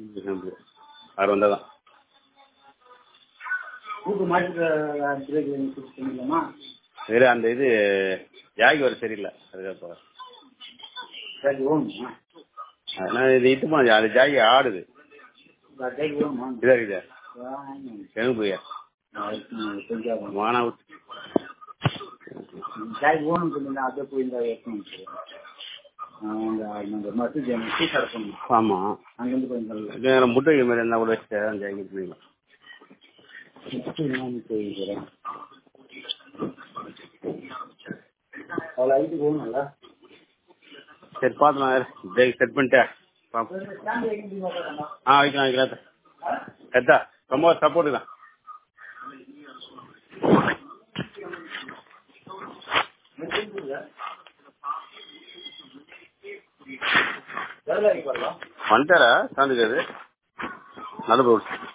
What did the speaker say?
அவர் வந்தால் தான் கூட்டு மாட்டு பிரேக் ஃபிக்ஸ் பண்ணிடலாமா வேறு அந்த இது ஜாகி வர சரியில்லை அதுக்காக ஜாக்கி ஓணுமா நான் இது இட்டு போனேன் அது ஜாகி ஆடுது ஜாக்கி ஓணுமா இதா இது எனக்கு போய் கொஞ்சம் வானா விட்டு ஜாக்கி ஓணும் சொன்னீங்கன்னா அப்படியே போய் இந்த ஏற்கனவே அந்த அந்த மசூதி டீ கடை சொன்னோம் ஆமாம் அங்கேருந்து கொஞ்சம் இது முட்டை மாதிரி இருந்தால் கூட வச்சு ஜாகி பண்ணிக்கலாம் போயிருக்கிறேன் அவ்வளோ ஐட்டு போகணும்ல சரி பார்த்துலாம் பிரேக் செட் பண்ணிட்டேன் பார்ப்போம் ஆ வைக்கலாம் வைக்கலாம் எத்தா ரொம்ப சப்போர்ட்டு தான் வந்துட்டாரா சாந்துக்காரு நல்ல போச்சு